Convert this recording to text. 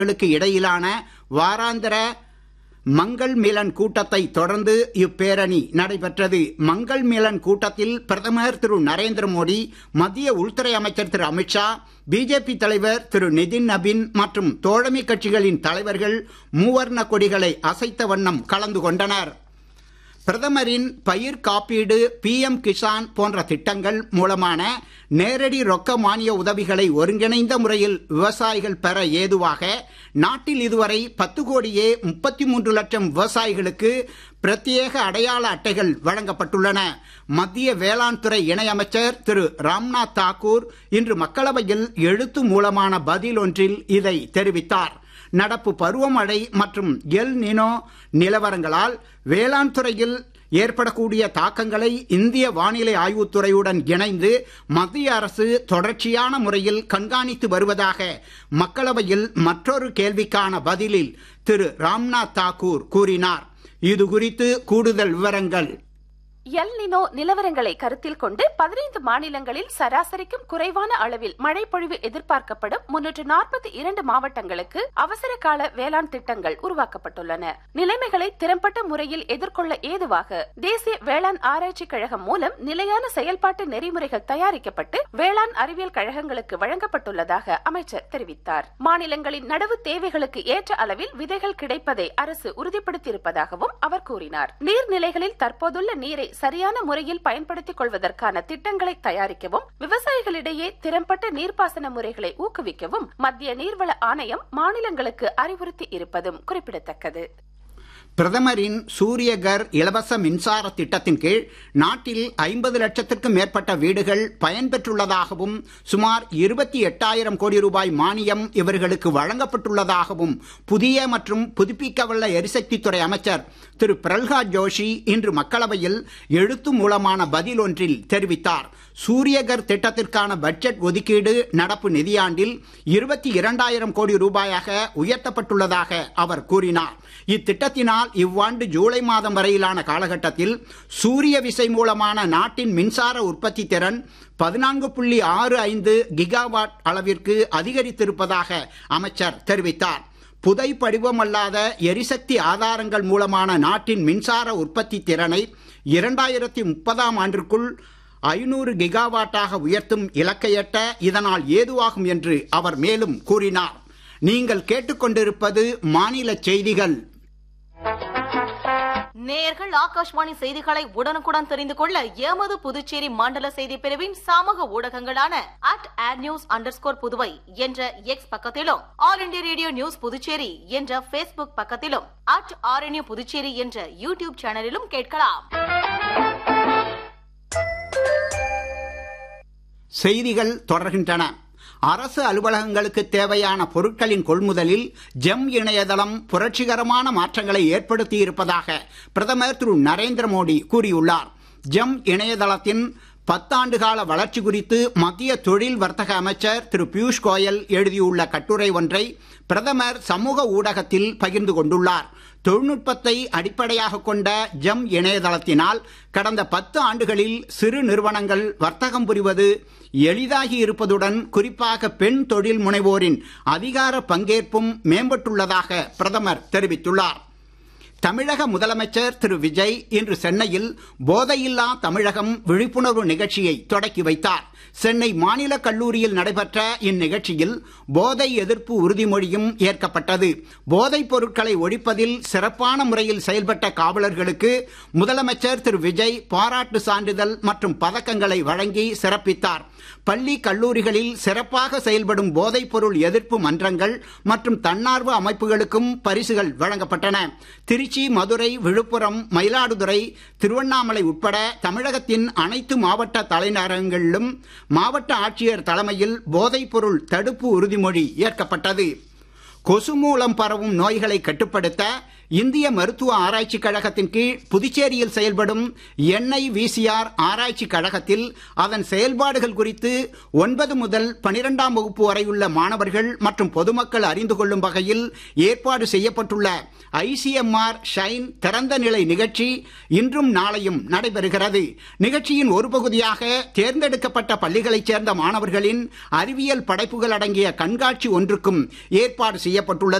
களுக்கு இடையிலான வாராந்திர மங்கள் மிலன் கூட்டத்தை தொடர்ந்து இப்பேரணி நடைபெற்றது மங்கள் மிலன் கூட்டத்தில் பிரதமர் திரு நரேந்திர மோடி மத்திய உள்துறை அமைச்சர் திரு அமித்ஷா பிஜேபி தலைவர் திரு நிதின் நபின் மற்றும் தோழமை கட்சிகளின் தலைவர்கள் மூவர்ண கொடிகளை அசைத்த வண்ணம் கலந்து கொண்டனர் பிரதமரின் பயிர் காப்பீடு பிஎம் கிசான் போன்ற திட்டங்கள் மூலமான நேரடி ரொக்க மானிய உதவிகளை ஒருங்கிணைந்த முறையில் விவசாயிகள் பெற ஏதுவாக நாட்டில் இதுவரை பத்து கோடியே முப்பத்தி மூன்று லட்சம் விவசாயிகளுக்கு பிரத்யேக அடையாள அட்டைகள் வழங்கப்பட்டுள்ளன மத்திய வேளாண் துறை இணையமைச்சர் திரு ராம்நாத் தாக்கூர் இன்று மக்களவையில் எழுத்து மூலமான பதில் ஒன்றில் இதை தெரிவித்தார் நடப்பு பருவமழை மற்றும் எல் நினோ நிலவரங்களால் வேளாண் துறையில் ஏற்படக்கூடிய தாக்கங்களை இந்திய வானிலை ஆய்வுத்துறையுடன் இணைந்து மத்திய அரசு தொடர்ச்சியான முறையில் கண்காணித்து வருவதாக மக்களவையில் மற்றொரு கேள்விக்கான பதிலில் திரு ராம்நாத் தாக்கூர் கூறினார் இது குறித்து கூடுதல் விவரங்கள் எல் நினோ நிலவரங்களை கருத்தில் கொண்டு பதினைந்து மாநிலங்களில் சராசரிக்கும் குறைவான அளவில் மழை பொழிவு எதிர்பார்க்கப்படும் முன்னூற்று நாற்பத்தி இரண்டு மாவட்டங்களுக்கு அவசர கால வேளாண் திட்டங்கள் உருவாக்கப்பட்டுள்ளன நிலைமைகளை திறம்பட்ட முறையில் எதிர்கொள்ள ஏதுவாக தேசிய வேளாண் ஆராய்ச்சி கழகம் மூலம் நிலையான செயல்பாட்டு நெறிமுறைகள் தயாரிக்கப்பட்டு வேளாண் அறிவியல் கழகங்களுக்கு வழங்கப்பட்டுள்ளதாக அமைச்சர் தெரிவித்தார் மாநிலங்களின் நடவு தேவைகளுக்கு ஏற்ற அளவில் விதைகள் கிடைப்பதை அரசு உறுதிப்படுத்தியிருப்பதாகவும் அவர் கூறினார் நீர்நிலைகளில் தற்போதுள்ள நீரை சரியான முறையில் பயன்படுத்திக் கொள்வதற்கான திட்டங்களை தயாரிக்கவும் விவசாயிகளிடையே திறம்பட்ட நீர்ப்பாசன முறைகளை ஊக்குவிக்கவும் மத்திய நீர்வள ஆணையம் மாநிலங்களுக்கு அறிவுறுத்தி இருப்பதும் குறிப்பிடத்தக்கது பிரதமரின் சூரியகர் இலவச மின்சார திட்டத்தின் கீழ் நாட்டில் ஐம்பது லட்சத்திற்கும் மேற்பட்ட வீடுகள் பயன்பெற்றுள்ளதாகவும் சுமார் இருபத்தி எட்டாயிரம் கோடி ரூபாய் மானியம் இவர்களுக்கு வழங்கப்பட்டுள்ளதாகவும் புதிய மற்றும் புதுப்பிக்கவல்ல எரிசக்தித்துறை அமைச்சர் திரு பிரல்ஹாத் ஜோஷி இன்று மக்களவையில் எழுத்து மூலமான பதில் ஒன்றில் தெரிவித்தார் சூரியகர் திட்டத்திற்கான பட்ஜெட் ஒதுக்கீடு நடப்பு நிதியாண்டில் இருபத்தி இரண்டாயிரம் கோடி ரூபாயாக உயர்த்தப்பட்டுள்ளதாக அவர் கூறினார் இத்திட்டத்தினால் இவ்வாண்டு ஜூலை மாதம் வரையிலான காலகட்டத்தில் சூரிய விசை மூலமான நாட்டின் மின்சார உற்பத்தி திறன் பதினான்கு புள்ளி ஆறு ஐந்து கிகாவாட் அளவிற்கு அதிகரித்திருப்பதாக அமைச்சர் தெரிவித்தார் புதை படிவமல்லாத எரிசக்தி ஆதாரங்கள் மூலமான நாட்டின் மின்சார உற்பத்தி திறனை இரண்டாயிரத்தி முப்பதாம் ஆண்டிற்குள் ஐநூறு கிகாவாட்டாக உயர்த்தும் இலக்கை எட்ட இதனால் ஏதுவாகும் என்று அவர் மேலும் கூறினார் நீங்கள் கேட்டுக்கொண்டிருப்பது மாநில செய்திகள் நேயர்கள் ஆகாஷ்வாணி செய்திகளை உடனுக்குடன் தெரிந்து கொள்ள எமது புதுச்சேரி மண்டல செய்தி பிரிவின் சமூக ஊடகங்களான அட் ஆட் நியூஸ் அண்டர் புதுவை என்ற எக்ஸ் பக்கத்திலும் all India radio news Puducherry என்ற பேஸ்புக் பக்கத்திலும் அட் ஆர்என்யூ புதுச்சேரி என்ற யூடியூப் சேனலிலும் கேட்கலாம் செய்திகள் தொடர்கின்றன அரசு அலுவலகங்களுக்கு தேவையான பொருட்களின் கொள்முதலில் ஜெம் இணையதளம் புரட்சிகரமான மாற்றங்களை ஏற்படுத்தி இருப்பதாக பிரதமர் திரு நரேந்திர மோடி கூறியுள்ளார் ஜெம் இணையதளத்தின் பத்தாண்டு கால வளர்ச்சி குறித்து மத்திய தொழில் வர்த்தக அமைச்சர் திரு பியூஷ் கோயல் எழுதியுள்ள கட்டுரை ஒன்றை பிரதமர் சமூக ஊடகத்தில் பகிர்ந்து கொண்டுள்ளார் தொழில்நுட்பத்தை அடிப்படையாக கொண்ட ஜெம் இணையதளத்தினால் கடந்த பத்து ஆண்டுகளில் சிறு நிறுவனங்கள் வர்த்தகம் புரிவது எளிதாகி இருப்பதுடன் குறிப்பாக பெண் தொழில் முனைவோரின் அதிகார பங்கேற்பும் மேம்பட்டுள்ளதாக பிரதமர் தெரிவித்துள்ளார் தமிழக முதலமைச்சர் திரு விஜய் இன்று சென்னையில் போதையில்லா தமிழகம் விழிப்புணர்வு நிகழ்ச்சியை தொடக்கி வைத்தார் சென்னை மாநில கல்லூரியில் நடைபெற்ற இந்நிகழ்ச்சியில் போதை எதிர்ப்பு உறுதிமொழியும் ஏற்கப்பட்டது போதைப் பொருட்களை ஒழிப்பதில் சிறப்பான முறையில் செயல்பட்ட காவலர்களுக்கு முதலமைச்சர் திரு விஜய் பாராட்டு சான்றிதழ் மற்றும் பதக்கங்களை வழங்கி சிறப்பித்தார் பள்ளி கல்லூரிகளில் சிறப்பாக செயல்படும் போதைப் பொருள் எதிர்ப்பு மன்றங்கள் மற்றும் தன்னார்வ அமைப்புகளுக்கும் பரிசுகள் வழங்கப்பட்டன திருச்சி மதுரை விழுப்புரம் மயிலாடுதுறை திருவண்ணாமலை உட்பட தமிழகத்தின் அனைத்து மாவட்ட தலைநகரங்களிலும் மாவட்ட ஆட்சியர் தலைமையில் போதைப் பொருள் தடுப்பு உறுதிமொழி ஏற்கப்பட்டது கொசு மூலம் பரவும் நோய்களை கட்டுப்படுத்த இந்திய மருத்துவ ஆராய்ச்சி கழகத்தின் கீழ் புதுச்சேரியில் செயல்படும் எண்ணெய் விசிஆர் ஆராய்ச்சி கழகத்தில் அதன் செயல்பாடுகள் குறித்து ஒன்பது முதல் பனிரெண்டாம் வகுப்பு வரையுள்ள மாணவர்கள் மற்றும் பொதுமக்கள் அறிந்து கொள்ளும் வகையில் ஏற்பாடு செய்யப்பட்டுள்ள ஐசிஎம்ஆர் ஷைன் திறந்த நிலை நிகழ்ச்சி இன்றும் நாளையும் நடைபெறுகிறது நிகழ்ச்சியின் ஒரு பகுதியாக தேர்ந்தெடுக்கப்பட்ட பள்ளிகளைச் சேர்ந்த மாணவர்களின் அறிவியல் படைப்புகள் அடங்கிய கண்காட்சி ஒன்றுக்கும் ஏற்பாடு செய்யப்பட்டுள்ளது